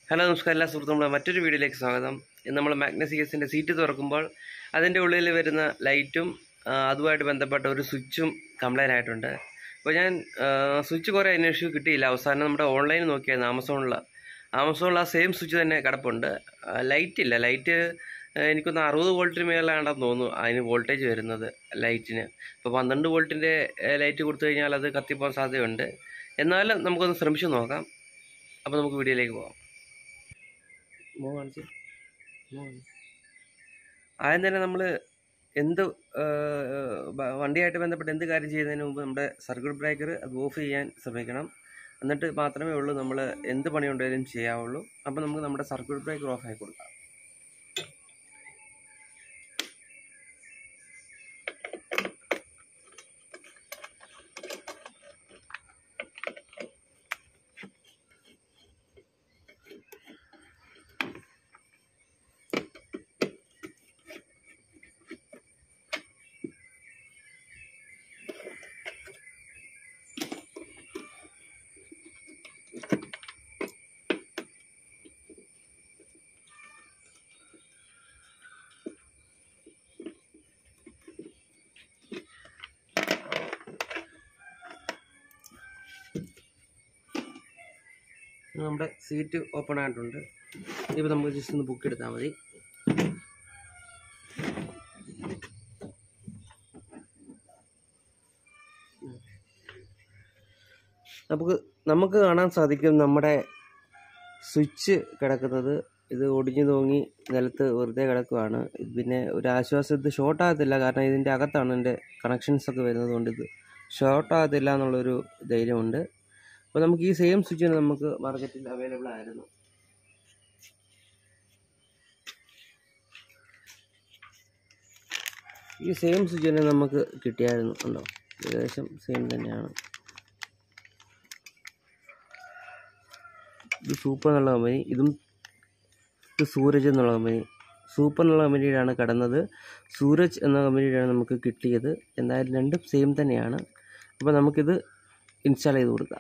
Hello നമസ്കാരം എല്ലാ സുഹൃത്തുക്കളും മറ്റൊരു വീഡിയോയിലേക്ക് സ്വാഗതം ഇന്ന് നമ്മൾ മാഗ്നസിയസിൻ്റെ സീറ്റ് തുറക്കുമ്പോൾ അതിൻ്റെ ഉള്ളിൽ വരുന്ന ലൈറ്റും ആ, അതുമായിട്ട് ബന്ധപ്പെട്ട ഒരു സ്വിച്ചും കംപ്ലൈൻ്റ് ആയിട്ടുണ്ട് അപ്പോൾ ഞാൻ സ്വിച്ച് കുറേ അന്വേഷിച്ച് കിട്ടിയില്ല അവസാനം നമ്മുടെ ഓൺലൈനിൽ നോക്കിയായിരുന്നു ആമസോണിൽ ആമസോണിൽ ആ സെയിം സ്വിച്ച് തന്നെ കിടപ്പുണ്ട് ലൈറ്റ് ഇല്ല ലൈറ്റ് എനിക്കൊന്ന് അറുപത് വോൾട്ടിന് മേലാണെന്ന് തോന്നുന്നു അതിന് വോൾട്ടേജ് വരുന്നത് ലൈറ്റിന് ഇപ്പോൾ പന്ത്രണ്ട് വോൾട്ടിൻ്റെ ലൈറ്റ് കൊടുത്തു കഴിഞ്ഞാൽ അത് കത്തിപ്പോകാൻ സാധ്യതയുണ്ട് എന്നാലും നമുക്കൊന്ന് ശ്രമിച്ചു നോക്കാം അപ്പോൾ നമുക്ക് വീഡിയോയിലേക്ക് പോകാം മോ കാണിച്ച് മോ കാണിച്ച്. ആദ്യം തന്നെ നമ്മൾ എന്ത് ആ, ബ- വണ്ടിയായിട്ട് ബന്ധപ്പെട്ട് എന്ത് കാര്യം ചെയ്യുന്നതിന് മുമ്പ് നമ്മുടെ സർക്യൂട്ട് ബ്രേക്കർ അത് ഓഫ് ചെയ്യാൻ ശ്രമിക്കണം എന്നിട്ട് മാത്രമേ ഉള്ളൂ നമ്മൾ എന്ത് പണി ഉണ്ടെങ്കിലും ചെയ്യാവുള്ളൂ അപ്പോൾ നമുക്ക് നമ്മുടെ സർക്യൂട്ട് ബ്രേക്കർ ഓഫ് ആക്കി കൊടുക്കാം നമ്മുടെ സീറ്റ് ഓപ്പൺ ആയിട്ടുണ്ട് ഇപ്പോൾ നമുക്ക് ജസ്റ്റ് ഒന്ന് ബുക്ക് എടുത്താൽ മതി നമുക്ക് നമുക്ക് കാണാൻ സാധിക്കും നമ്മുടെ സ്വിച്ച് കിടക്കുന്നത് ഇത് ഒടിഞ്ഞു തൂങ്ങി നിലത്ത് വെറുതെ കിടക്കുകയാണ് ഇത് പിന്നെ ഒരു ആശ്വാസം ഇത് ഷോർട്ട് ആകത്തില്ല കാരണം ഇതിൻ്റെ അകത്താണ് ഇതിൻ്റെ കണക്ഷൻസ് ഒക്കെ വരുന്നത് കൊണ്ട് ഇത് ഷോർട്ട് ആകത്തില്ല എന്നുള്ളൊരു ധൈര്യമുണ്ട് അപ്പോൾ നമുക്ക് ഈ സെയിം സ്വിച്ച് നമുക്ക് മാർക്കറ്റിൽ അവൈലബിൾ ആയിരുന്നു ഈ സെയിം സ്വിച്ച് തന്നെ നമുക്ക് കിട്ടിയായിരുന്നു ഉണ്ടോ ഏകദേശം സെയിം തന്നെയാണ് ഇത് സൂപ്പർ എന്നുള്ള കമ്പനി ഇതും ഇത് സൂരജ് എന്നുള്ള കമ്പനി സൂപ്പർ എന്നുള്ള കമ്പനിയുടെയാണ് കടന്നത് സൂരജ് എന്ന കമ്പനിയുടെയാണ് നമുക്ക് കിട്ടിയത് എന്തായാലും രണ്ടും സെയിം തന്നെയാണ് അപ്പോൾ നമുക്കിത് ഇൻസ്റ്റാൾ ചെയ്ത് കൊടുക്കാം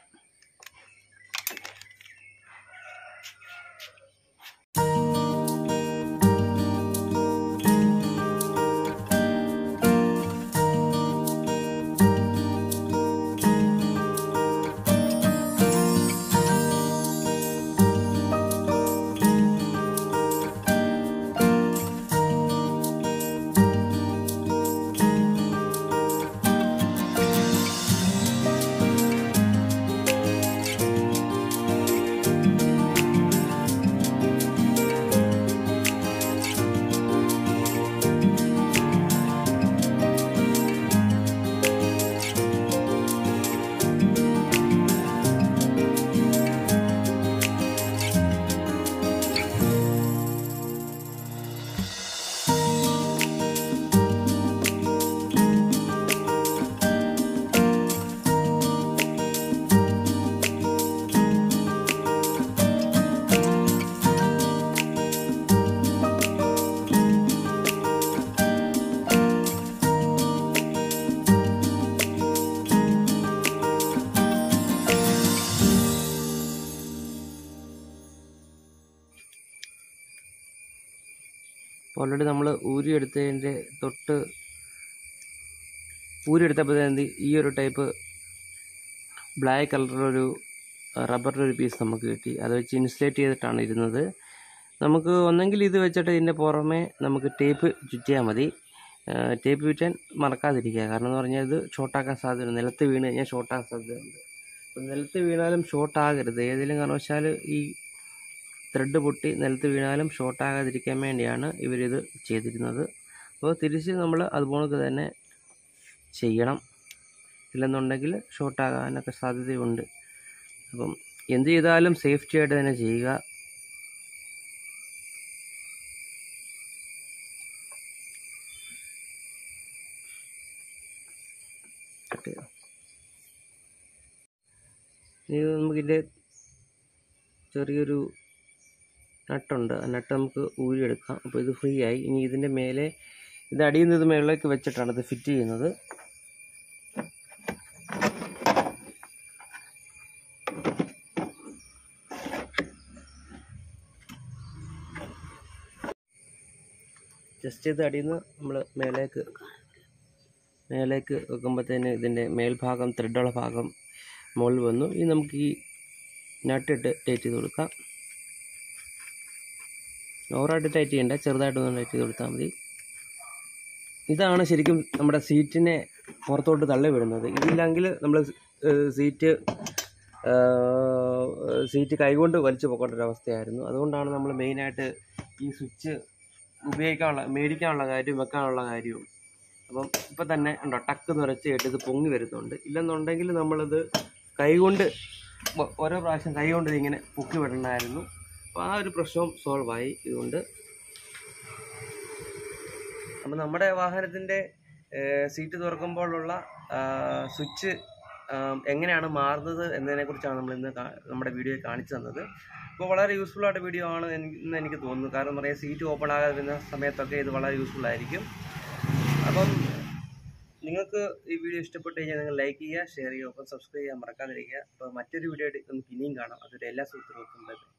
ഓൾറെഡി നമ്മൾ ഊരിയെടുത്തതിൻ്റെ തൊട്ട് ഊരിയെടുത്തപ്പോഴത്തേന് ഈ ഒരു ടൈപ്പ് ബ്ലാക്ക് കളറിലൊരു റബ്ബറിൻ്റെ ഒരു പീസ് നമുക്ക് കിട്ടി അത് വെച്ച് ഇൻസുലേറ്റ് ചെയ്തിട്ടാണ് ഇരുന്നത് നമുക്ക് ഒന്നെങ്കിൽ ഇത് വെച്ചിട്ട് ഇതിൻ്റെ പുറമെ നമുക്ക് ടേപ്പ് ചുറ്റിയാൽ മതി ടേപ്പ് ചുറ്റാൻ മറക്കാതിരിക്കുക കാരണം എന്ന് പറഞ്ഞാൽ ഇത് ഷോർട്ടാക്കാൻ സാധ്യതയുണ്ട് നിലത്ത് വീണ് കഴിഞ്ഞാൽ ഷോർട്ടാക്കാൻ സാധ്യതയുണ്ട് അപ്പം നിലത്ത് വീണാലും ഷോർട്ടാകരുത് ഏതെങ്കിലും കാരണവശാൽ ഈ ത്രെഡ് പൊട്ടി നിലത്ത് വീണാലും ഷോർട്ടാകാതിരിക്കാൻ വേണ്ടിയാണ് ഇവരിത് ചെയ്തിരുന്നത് അപ്പോൾ തിരിച്ച് നമ്മൾ അതുപോലെ തന്നെ ചെയ്യണം ഇല്ലെന്നുണ്ടെങ്കിൽ ഷോർട്ടാകാനൊക്കെ സാധ്യതയുണ്ട് അപ്പം എന്ത് ചെയ്താലും സേഫ്റ്റി ആയിട്ട് തന്നെ ചെയ്യുക കട്ട് ചെയ്തോ. ഇനി നമുക്കിതിൻ്റെ ചെറിയൊരു നട്ടുണ്ട് ആ നട്ട് നമുക്ക് ഊരിയെടുക്കാം അപ്പോൾ ഇത് ഫ്രീ ആയി ഇനി ഇതിൻ്റെ മേലെ ഇത് അടിയിൽ നിന്ന് ഇത് മുകളിലേക്ക് വെച്ചിട്ടാണ് ഇത് ഫിറ്റ് ചെയ്യുന്നത് ജസ്റ്റ് ഇത് അടിയിൽ നിന്ന് നമ്മൾ മേലേക്ക് മേലേക്ക് വെക്കുമ്പോഴത്തേന് ഇതിൻ്റെ മേൽഭാഗം ത്രെഡുള്ള ഭാഗം മുകളിൽ വന്നു ഇനി നമുക്ക് ഈ നട്ടിട്ട് ടൈറ്റ് ചെയ്ത് കൊടുക്കാം ഓവറായിട്ട് ടൈറ്റ് ചെയ്യണ്ട ചെറുതായിട്ടൊന്ന് ടൈറ്റ് ചെയ്ത് കൊടുത്താൽ മതി ഇതാണ് ശരിക്കും നമ്മുടെ സീറ്റിനെ പുറത്തോട്ട് തള്ളി വിടുന്നത് ഇതില്ലെങ്കിൽ നമ്മൾ സീറ്റ് സീറ്റ് കൈകൊണ്ട് വലിച്ചു പോകേണ്ട ഒരു അവസ്ഥയായിരുന്നു അതുകൊണ്ടാണ് നമ്മൾ മെയിനായിട്ട് ഈ സ്വിച്ച് ഉപയോഗിക്കാനുള്ള മേടിക്കാനുള്ള കാര്യവും വെക്കാനുള്ള കാര്യവും അപ്പം ഇപ്പം തന്നെ ഉണ്ടോ ടക്ക് നിറച്ച് കേട്ട് ഇത് പൊങ്ങി വരുന്നുണ്ട് ഇല്ലെന്നുണ്ടെങ്കിൽ നമ്മളിത് കൈകൊണ്ട് ഒ- ഓരോ പ്രാവശ്യം കൈകൊണ്ട് ഇതിങ്ങനെ പൊക്കി വിടണമായിരുന്നു അപ്പോൾ ആ ഒരു പ്രശ്നവും സോൾവ് ആയി ഇതുകൊണ്ട് അപ്പം നമ്മുടെ വാഹനത്തിൻ്റെ സീറ്റ് തുറക്കുമ്പോഴുള്ള സ്വിച്ച് എങ്ങനെയാണ് മാറുന്നത് എന്നതിനെക്കുറിച്ചാണ് നമ്മൾ ഇന്ന് കാ- നമ്മുടെ വീഡിയോയിൽ കാണിച്ചു തന്നത് അപ്പോൾ വളരെ യൂസ്ഫുൾ ആയിട്ട് വീഡിയോ ആണ് എനിക്ക് എന്ന് എനിക്ക് തോന്നുന്നു കാരണം എന്താ പറയുക സീറ്റ് ഓപ്പൺ ആകാതിരുന്ന സമയത്തൊക്കെ ഇത് വളരെ യൂസ്ഫുൾ ആയിരിക്കും അപ്പം നിങ്ങൾക്ക് ഈ വീഡിയോ ഇഷ്ടപ്പെട്ട് കഴിഞ്ഞാൽ നിങ്ങൾ ലൈക്ക് ചെയ്യുക ഷെയർ ചെയ്യുക ഒപ്പം സബ്സ്ക്രൈബ് ചെയ്യാൻ മറക്കാതിരിക്കുക അപ്പോൾ മറ്റൊരു വീഡിയോ ആയിട്ട് നമുക്ക് ഇനിയും കാണാം അതൊരു എല്ലാ സുഹൃത്തുക്കൾക്കും ബൈ ബൈ